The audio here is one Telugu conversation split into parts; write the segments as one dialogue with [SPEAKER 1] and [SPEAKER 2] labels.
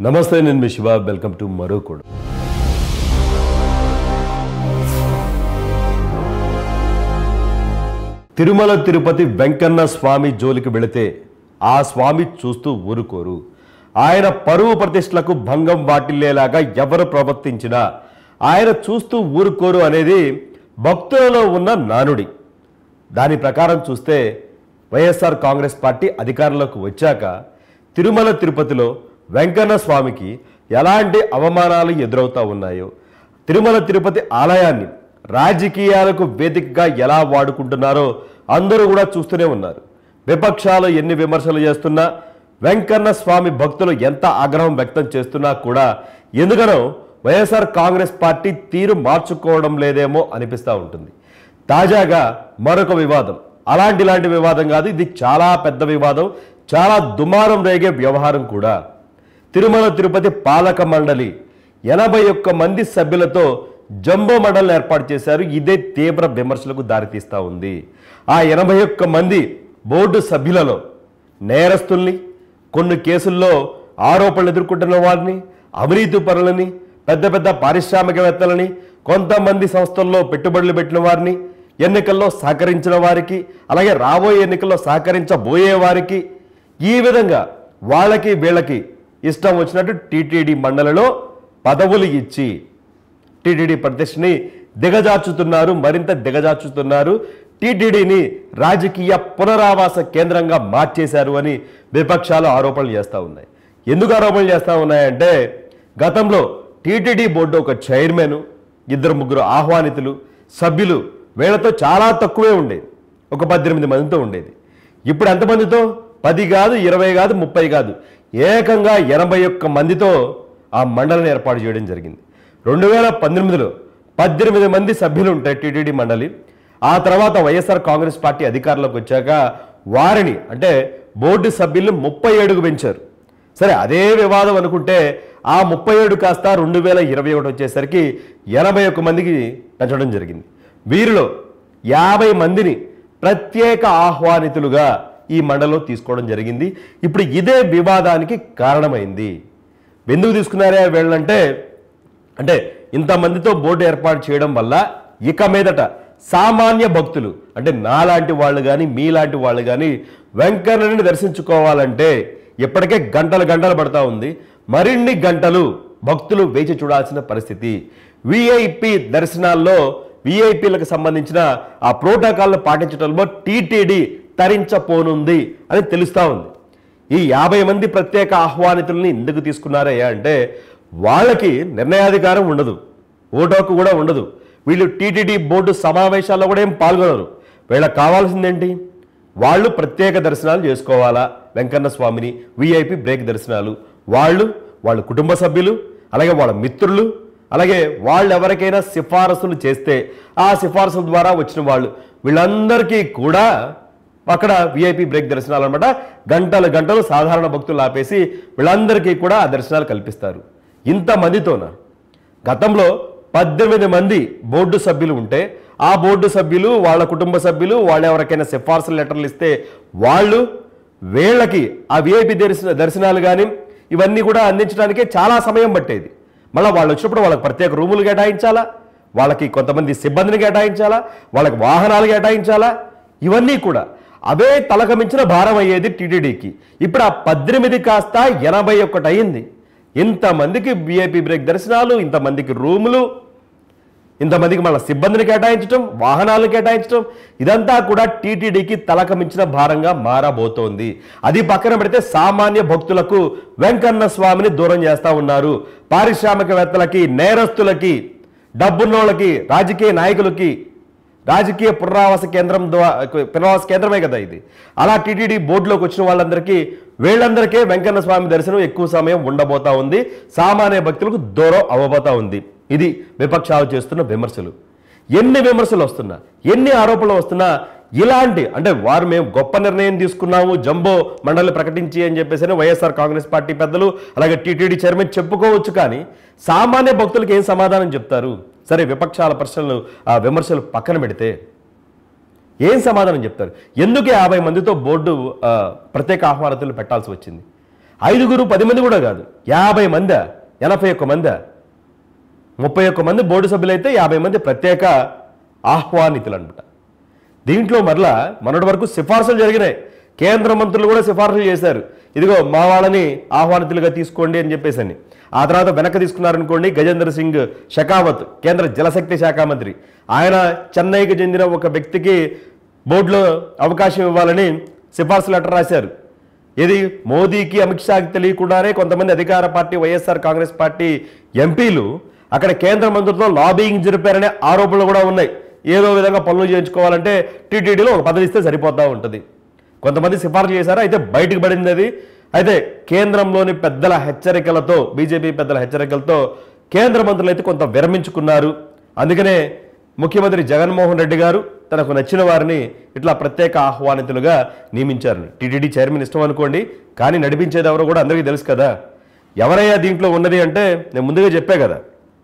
[SPEAKER 1] నమస్తే నేను మీ శివ వెల్కమ్ టు మరో కూడా తిరుమల తిరుపతి వెంకన్న స్వామి జోలికి వెళితే ఆ స్వామి చూస్తూ ఊరుకోరు ఆయన పరువు ప్రతిష్టలకు భంగం వాటిల్లేలాగా ఎవరు ప్రవర్తించినా ఆయన చూస్తూ ఊరుకోరు అనేది భక్తులలో ఉన్న నానుడి దాని ప్రకారం చూస్తే వైఎస్ఆర్ కాంగ్రెస్ పార్టీ అధికారంలోకి వచ్చాక తిరుమల తిరుపతిలో వెంకన్న స్వామికి ఎలాంటి అవమానాలు ఎదురవుతా ఉన్నాయో తిరుమల తిరుపతి ఆలయాన్ని రాజకీయాలకు వేదికగా ఎలా వాడుకుంటున్నారో అందరూ కూడా చూస్తూనే ఉన్నారు విపక్షాలు ఎన్ని విమర్శలు చేస్తున్నా వెంకన్న స్వామి భక్తులు ఎంత ఆగ్రహం వ్యక్తం చేస్తున్నా కూడా ఎందుకనో వైఎస్ఆర్ కాంగ్రెస్ పార్టీ తీరు మార్చుకోవడం లేదేమో అనిపిస్తూ ఉంటుంది తాజాగా మరొక వివాదం అలాంటి ఇలాంటి వివాదం కాదు ఇది చాలా పెద్ద వివాదం చాలా దుమారం రేగే వ్యవహారం కూడా తిరుమల తిరుపతి పాలక మండలి ఎనభై ఒక్క మంది సభ్యులతో జంబో మండలిని ఏర్పాటు చేశారు ఇదే తీవ్ర విమర్శలకు దారితీస్తూ ఉంది ఆ ఎనభై ఒక్క మంది బోర్డు సభ్యులలో నేరస్తుల్ని కొన్ని కేసుల్లో ఆరోపణలు ఎదుర్కొంటున్న వారిని అవినీతి పరులని పెద్ద పెద్ద పారిశ్రామికవేత్తలని కొంతమంది సంస్థల్లో పెట్టుబడులు పెట్టిన వారిని ఎన్నికల్లో సహకరించిన వారికి అలాగే రాబోయే ఎన్నికల్లో సహకరించబోయే వారికి ఈ విధంగా వాళ్ళకి వీళ్ళకి ఇష్టం వచ్చినట్టు టీటీడీ మండలిలో పదవులు ఇచ్చి టీటీడీ ప్రతిష్టని దిగజార్చుతున్నారు మరింత దిగజార్చుతున్నారు టీటీడీని రాజకీయ పునరావాస కేంద్రంగా మార్చేశారు అని విపక్షాలు ఆరోపణలు చేస్తూ ఉన్నాయి ఎందుకు ఆరోపణలు చేస్తూ ఉన్నాయంటే గతంలో టీటీడీ బోర్డు ఒక చైర్మన్ ఇద్దరు ముగ్గురు ఆహ్వానితులు సభ్యులు వీళ్ళతో చాలా తక్కువే ఉండేది ఒక పద్దెనిమిది మందితో ఉండేది ఇప్పుడు ఎంతమందితో పది కాదు ఇరవై కాదు ముప్పై కాదు ఏకంగా ఎనభై ఒక్క మందితో ఆ మండలిని ఏర్పాటు చేయడం జరిగింది రెండు వేల పంతొమ్మిదిలో పద్దెనిమిది మంది సభ్యులు ఉంటాయి టీటీడీ మండలి ఆ తర్వాత వైఎస్ఆర్ కాంగ్రెస్ పార్టీ అధికారంలోకి వచ్చాక వారిని అంటే బోర్డు సభ్యులు ముప్పై ఏడుకు పెంచారు సరే అదే వివాదం అనుకుంటే ఆ ముప్పై ఏడు కాస్త రెండు వేల ఇరవై ఒకటి వచ్చేసరికి ఎనభై ఒక్క మందికి పెంచడం జరిగింది వీరిలో యాభై మందిని ప్రత్యేక ఆహ్వానితులుగా ఈ మండలిలో తీసుకోవడం జరిగింది ఇప్పుడు ఇదే వివాదానికి కారణమైంది ఎందుకు తీసుకున్నారే వీళ్ళంటే అంటే ఇంతమందితో బోర్డు ఏర్పాటు చేయడం వల్ల ఇక మీదట సామాన్య భక్తులు అంటే నాలాంటి వాళ్ళు కానీ మీలాంటి వాళ్ళు కానీ వెంకన్నని దర్శించుకోవాలంటే ఇప్పటికే గంటలు గంటలు పడతా ఉంది మరిన్ని గంటలు భక్తులు వేచి చూడాల్సిన పరిస్థితి విఐపి దర్శనాల్లో విఐపీలకు సంబంధించిన ఆ ప్రోటోకాల్ను పాటించడంలో టీటీడీ తరించపోనుంది అని తెలుస్తా ఉంది ఈ యాభై మంది ప్రత్యేక ఆహ్వానితుల్ని ఎందుకు తీసుకున్నారయ్యా అంటే వాళ్ళకి నిర్ణయాధికారం ఉండదు ఓటు హక్కు కూడా ఉండదు వీళ్ళు టీటీడీ బోర్డు సమావేశాల్లో కూడా ఏం పాల్గొనరు వీళ్ళకి కావాల్సిందేంటి వాళ్ళు ప్రత్యేక దర్శనాలు చేసుకోవాలా వెంకన్న స్వామిని విఐపి బ్రేక్ దర్శనాలు వాళ్ళు వాళ్ళ కుటుంబ సభ్యులు అలాగే వాళ్ళ మిత్రులు అలాగే వాళ్ళు ఎవరికైనా సిఫారసులు చేస్తే ఆ సిఫారసుల ద్వారా వచ్చిన వాళ్ళు వీళ్ళందరికీ కూడా అక్కడ విఐపి బ్రేక్ దర్శనాలు అనమాట గంటలు గంటలు సాధారణ భక్తులు ఆపేసి వీళ్ళందరికీ కూడా ఆ దర్శనాలు కల్పిస్తారు ఇంతమందితోన గతంలో పద్దెనిమిది మంది బోర్డు సభ్యులు ఉంటే ఆ బోర్డు సభ్యులు వాళ్ళ కుటుంబ సభ్యులు వాళ్ళు ఎవరికైనా సిఫార్సు లెటర్లు ఇస్తే వాళ్ళు వీళ్ళకి ఆ విఐపి దర్శన దర్శనాలు కానీ ఇవన్నీ కూడా అందించడానికే చాలా సమయం పట్టేది మళ్ళీ వాళ్ళు వచ్చినప్పుడు వాళ్ళకి ప్రత్యేక రూములు కేటాయించాలా వాళ్ళకి కొంతమంది సిబ్బందిని కేటాయించాలా వాళ్ళకి వాహనాలు కేటాయించాలా ఇవన్నీ కూడా అవే తలకమించిన భారం అయ్యేది టీటీడీకి ఇప్పుడు ఆ పద్దెనిమిది కాస్త ఎనభై ఒకటి అయింది ఇంతమందికి విఐపి బ్రేక్ దర్శనాలు ఇంతమందికి రూములు ఇంతమందికి మళ్ళీ సిబ్బందిని కేటాయించడం వాహనాలు కేటాయించడం ఇదంతా కూడా టీటీడీకి తలకమించిన భారంగా మారబోతోంది అది పక్కన పెడితే సామాన్య భక్తులకు వెంకన్న స్వామిని దూరం చేస్తా ఉన్నారు పారిశ్రామికవేత్తలకి నేరస్తులకి డబ్బున్నోళ్ళకి రాజకీయ నాయకులకి రాజకీయ పునరావాస కేంద్రం ద్వారా పునరావాస కేంద్రమే కదా ఇది అలా టీటీడీ బోర్డులోకి వచ్చిన వాళ్ళందరికీ వీళ్ళందరికీ వెంకన్న స్వామి దర్శనం ఎక్కువ సమయం ఉండబోతా ఉంది సామాన్య భక్తులకు దూరం అవ్వబోతా ఉంది ఇది విపక్షాలు చేస్తున్న విమర్శలు ఎన్ని విమర్శలు వస్తున్నా ఎన్ని ఆరోపణలు వస్తున్నా ఇలాంటి అంటే వారు మేము గొప్ప నిర్ణయం తీసుకున్నాము జంబో మండలి ప్రకటించి అని చెప్పేసి వైఎస్ఆర్ కాంగ్రెస్ పార్టీ పెద్దలు అలాగే టీటీడీ చైర్మన్ చెప్పుకోవచ్చు కానీ సామాన్య భక్తులకు ఏం సమాధానం చెప్తారు సరే విపక్షాల ప్రశ్నలు ఆ విమర్శలు పక్కన పెడితే ఏం సమాధానం చెప్తారు ఎందుకు యాభై మందితో బోర్డు ఆ, ప్రత్యేక ఆహ్వానితులు పెట్టాల్సి వచ్చింది ఐదుగురు పది మంది కూడా కాదు యాభై మంది ఎనభై ఒక్క మంది ముప్పై ఒక్క మంది బోర్డు సభ్యులైతే యాభై మంది ప్రత్యేక ఆహ్వానితులు అనమాట దీంట్లో మరలా మొన్నటి వరకు సిఫార్సులు జరిగినాయి కేంద్ర మంత్రులు కూడా సిఫార్సులు చేశారు ఇదిగో మా వాళ్ళని ఆహ్వానితులుగా తీసుకోండి అని చెప్పేసి అని ఆ తర్వాత వెనక్కి తీసుకున్నారనుకోండి గజేంద్ర సింగ్ షెకావత్ కేంద్ర జలశక్తి శాఖ మంత్రి ఆయన చెన్నైకి చెందిన ఒక వ్యక్తికి బోర్డులో అవకాశం ఇవ్వాలని సిఫార్సు లెటర్ రాశారు ఇది మోదీకి అమిత్ షాకి తెలియకుండానే కొంతమంది అధికార పార్టీ వైఎస్ఆర్ కాంగ్రెస్ పార్టీ ఎంపీలు అక్కడ కేంద్ర మంత్రులతో లాబింగ్ జరిపారనే ఆరోపణలు కూడా ఉన్నాయి ఏదో విధంగా పనులు చేయించుకోవాలంటే టీటీడీలో ఒక పదవి ఇస్తే సరిపోతా ఉంటుంది కొంతమంది సిఫార్సు చేశారు అయితే బయటకు పడింది అది అయితే కేంద్రంలోని పెద్దల హెచ్చరికలతో బీజేపీ పెద్దల హెచ్చరికలతో కేంద్ర మంత్రులు అయితే కొంత విరమించుకున్నారు అందుకనే ముఖ్యమంత్రి జగన్మోహన్ రెడ్డి గారు తనకు నచ్చిన వారిని ఇట్లా ప్రత్యేక ఆహ్వానితులుగా నియమించారు టీటీడీ చైర్మన్ ఇష్టం అనుకోండి కానీ నడిపించేది ఎవరో కూడా అందరికీ తెలుసు కదా ఎవరయ్యా దీంట్లో ఉన్నది అంటే నేను ముందుగా చెప్పా కదా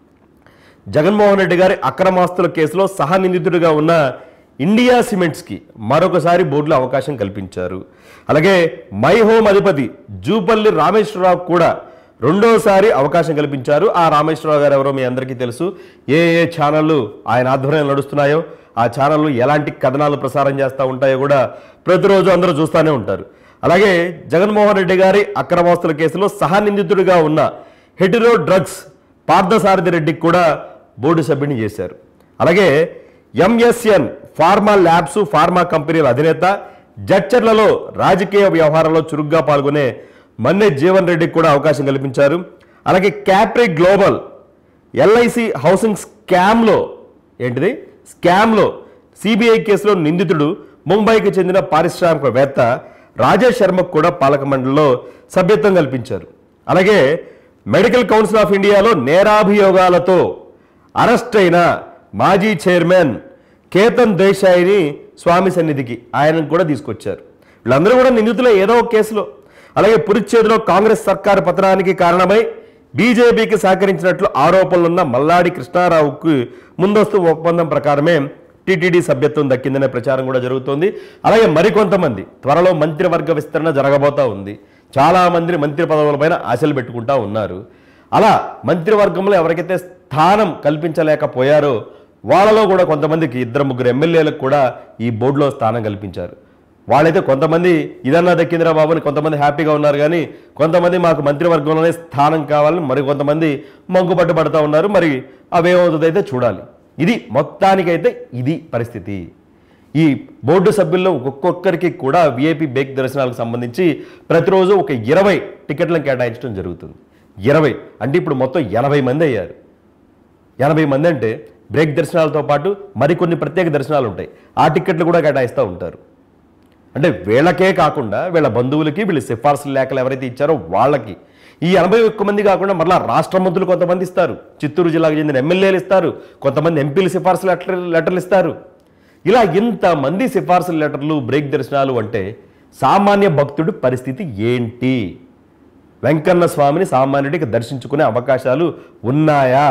[SPEAKER 1] జగన్మోహన్ రెడ్డి గారి అక్రమాస్తుల కేసులో సహనిందితుడిగా ఉన్న ఇండియా సిమెంట్స్కి మరొకసారి బోర్డులో అవకాశం కల్పించారు అలాగే మై హోమ్ అధిపతి జూపల్లి రామేశ్వరరావు కూడా రెండోసారి అవకాశం కల్పించారు ఆ రామేశ్వరరావు గారు ఎవరో మీ అందరికీ తెలుసు ఏ ఏ ఛానళ్ళు ఆయన ఆధ్వర్యంలో నడుస్తున్నాయో ఆ ఛానళ్ళు ఎలాంటి కథనాలు ప్రసారం చేస్తూ ఉంటాయో కూడా ప్రతిరోజు అందరూ చూస్తూనే ఉంటారు అలాగే జగన్మోహన్ రెడ్డి గారి అక్రమాస్తుల కేసులో సహనిందితుడిగా ఉన్న హెటిరో డ్రగ్స్ పార్థసారథి రెడ్డికి కూడా బోర్డు సభ్యుని చేశారు అలాగే ఎంఎస్ఎన్ ఫార్మా ల్యాబ్స్ ఫార్మా కంపెనీల అధినేత జడ్చర్లలో రాజకీయ వ్యవహారంలో చురుగ్గా పాల్గొనే మన్నె జీవన్ రెడ్డికి కూడా అవకాశం కల్పించారు అలాగే క్యాప్రీ గ్లోబల్ ఎల్ఐసి హౌసింగ్ స్కామ్లో ఏంటిది స్కామ్లో సిబిఐ కేసులో నిందితుడు ముంబైకి చెందిన పారిశ్రామికవేత్త రాజేష్ శర్మకు కూడా పాలక మండలిలో సభ్యత్వం కల్పించారు అలాగే మెడికల్ కౌన్సిల్ ఆఫ్ ఇండియాలో నేరాభియోగాలతో అరెస్ట్ అయిన మాజీ చైర్మన్ కేతన్ దేశాయిని స్వామి సన్నిధికి ఆయనను కూడా తీసుకొచ్చారు వీళ్ళందరూ కూడా నిందితులే ఏదో ఒక కేసులో అలాగే పురుచ్చేదులో కాంగ్రెస్ సర్కారు పతనానికి కారణమై బీజేపీకి సహకరించినట్లు ఆరోపణలున్న మల్లాడి కృష్ణారావుకు ముందస్తు ఒప్పందం ప్రకారమే టీటీడీ సభ్యత్వం దక్కిందనే ప్రచారం కూడా జరుగుతోంది అలాగే మరికొంతమంది త్వరలో మంత్రివర్గ విస్తరణ జరగబోతా ఉంది చాలా మంది మంత్రి పదవులపైన ఆశలు పెట్టుకుంటా ఉన్నారు అలా మంత్రివర్గంలో ఎవరికైతే స్థానం కల్పించలేకపోయారో వాళ్ళలో కూడా కొంతమందికి ఇద్దరు ముగ్గురు ఎమ్మెల్యేలకు కూడా ఈ బోర్డులో స్థానం కల్పించారు వాళ్ళైతే కొంతమంది ఇదన్నా దక్కిందిరా బాబు అని కొంతమంది హ్యాపీగా ఉన్నారు కానీ కొంతమంది మాకు మంత్రివర్గంలోనే స్థానం కావాలని మరి కొంతమంది మంకుపట్టు పడుతూ ఉన్నారు మరి అవేమవుతుందైతే చూడాలి ఇది మొత్తానికైతే ఇది పరిస్థితి ఈ బోర్డు సభ్యుల్లో ఒక్కొక్కరికి కూడా విఐపి బేక్ దర్శనాలకు సంబంధించి ప్రతిరోజు ఒక ఇరవై టికెట్లను కేటాయించడం జరుగుతుంది ఇరవై అంటే ఇప్పుడు మొత్తం ఎనభై మంది అయ్యారు ఎనభై మంది అంటే బ్రేక్ దర్శనాలతో పాటు మరికొన్ని ప్రత్యేక దర్శనాలు ఉంటాయి ఆ టికెట్లు కూడా కేటాయిస్తూ ఉంటారు అంటే వీళ్ళకే కాకుండా వీళ్ళ బంధువులకి వీళ్ళ సిఫార్సు లేఖలు ఎవరైతే ఇచ్చారో వాళ్ళకి ఈ ఎనభై ఒక్క మంది కాకుండా మరలా రాష్ట్ర మంత్రులు కొంతమంది ఇస్తారు చిత్తూరు జిల్లాకు చెందిన ఎమ్మెల్యేలు ఇస్తారు కొంతమంది ఎంపీలు సిఫార్సు లెటర్ లెటర్లు ఇస్తారు ఇలా ఇంతమంది సిఫార్సు లెటర్లు బ్రేక్ దర్శనాలు అంటే సామాన్య భక్తుడి పరిస్థితి ఏంటి వెంకన్న స్వామిని సామాన్యుడికి దర్శించుకునే అవకాశాలు ఉన్నాయా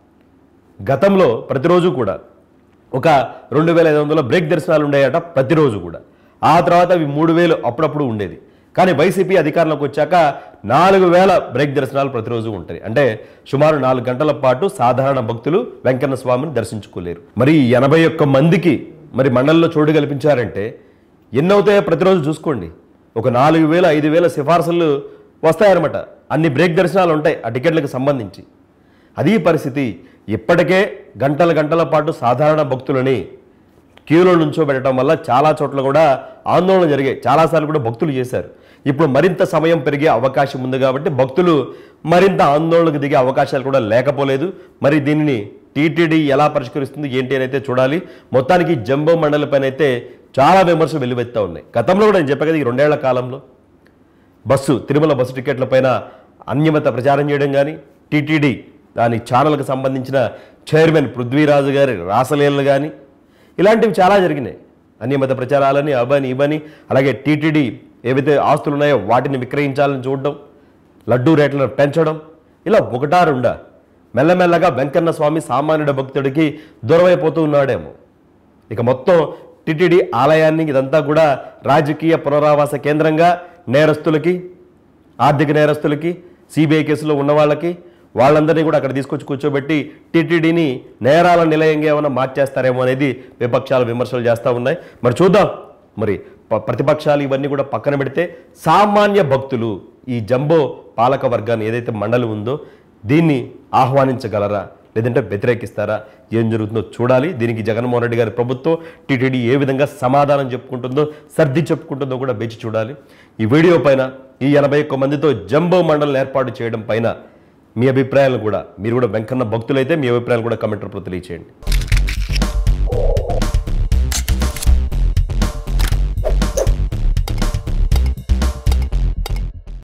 [SPEAKER 1] గతంలో ప్రతిరోజు కూడా ఒక రెండు వేల ఐదు వందల బ్రేక్ దర్శనాలు ఉండేయట ప్రతిరోజు కూడా ఆ తర్వాత అవి మూడు వేలు అప్పుడప్పుడు ఉండేది కానీ వైసీపీ అధికారంలోకి వచ్చాక నాలుగు వేల బ్రేక్ దర్శనాలు ప్రతిరోజు ఉంటాయి అంటే సుమారు నాలుగు గంటల పాటు సాధారణ భక్తులు వెంకన్న స్వామిని దర్శించుకోలేరు మరి ఈ ఎనభై ఒక్క మందికి మరి మండలిలో చోటు కల్పించారంటే ఎన్నవుతాయో ప్రతిరోజు చూసుకోండి ఒక నాలుగు వేల ఐదు వేల సిఫార్సులు వస్తాయన్నమాట అన్ని బ్రేక్ దర్శనాలు ఉంటాయి ఆ టికెట్లకు సంబంధించి అది పరిస్థితి ఇప్పటికే గంటల గంటల పాటు సాధారణ భక్తులని క్యూలో నుంచోబెట్టడం వల్ల చాలా చోట్ల కూడా ఆందోళన జరిగాయి చాలాసార్లు కూడా భక్తులు చేశారు ఇప్పుడు మరింత సమయం పెరిగే అవకాశం ఉంది కాబట్టి భక్తులు మరింత ఆందోళనకు దిగే అవకాశాలు కూడా లేకపోలేదు మరి దీనిని టీటీడీ ఎలా పరిష్కరిస్తుంది ఏంటి అని అయితే చూడాలి మొత్తానికి జంబో మండలి పైన అయితే చాలా విమర్శలు వెల్లువెత్తా ఉన్నాయి గతంలో కూడా నేను చెప్పా కదా ఈ రెండేళ్ల కాలంలో బస్సు తిరుమల బస్సు టికెట్ల పైన అన్యమత ప్రచారం చేయడం కానీ టీటీడీ దాని ఛానల్కి సంబంధించిన చైర్మన్ పృథ్వీరాజు గారి రాసలీలలు కానీ ఇలాంటివి చాలా జరిగినాయి అన్యమత ప్రచారాలని అబని ఇబని అలాగే టీటీడీ ఏవైతే ఆస్తులు ఉన్నాయో వాటిని విక్రయించాలని చూడడం లడ్డూ రేట్లను పెంచడం ఇలా ఒకటా రెండా మెల్లమెల్లగా వెంకన్న స్వామి సామాన్యుడ భక్తుడికి దూరమైపోతూ ఉన్నాడేమో ఇక మొత్తం టిటిడి ఆలయాన్ని ఇదంతా కూడా రాజకీయ పునరావాస కేంద్రంగా నేరస్తులకి ఆర్థిక నేరస్తులకి సిబిఐ కేసులో ఉన్న వాళ్ళకి వాళ్ళందరినీ కూడా అక్కడ తీసుకొచ్చి కూర్చోబెట్టి టీటీడీని నేరాల నిలయంగా ఏమైనా మార్చేస్తారేమో అనేది విపక్షాలు విమర్శలు చేస్తూ ఉన్నాయి మరి చూద్దాం మరి ప- ప్రతిపక్షాలు ఇవన్నీ కూడా పక్కన పెడితే సామాన్య భక్తులు ఈ జంబో పాలక వర్గాన్ని ఏదైతే మండలి ఉందో దీన్ని ఆహ్వానించగలరా లేదంటే వ్యతిరేకిస్తారా ఏం జరుగుతుందో చూడాలి దీనికి జగన్మోహన్ రెడ్డి గారి ప్రభుత్వం టీటీడీ ఏ విధంగా సమాధానం చెప్పుకుంటుందో సర్ది చెప్పుకుంటుందో కూడా వేచి చూడాలి ఈ వీడియో పైన ఈ ఎనభై ఒక్క మందితో జంబో మండలిని ఏర్పాటు చేయడం పైన మీ అభిప్రాయాలు కూడా మీరు కూడా వెంకన్న భక్తులైతే మీ అభిప్రాయాలు కూడా కమెంట్ రూపంలో తెలియచేయండి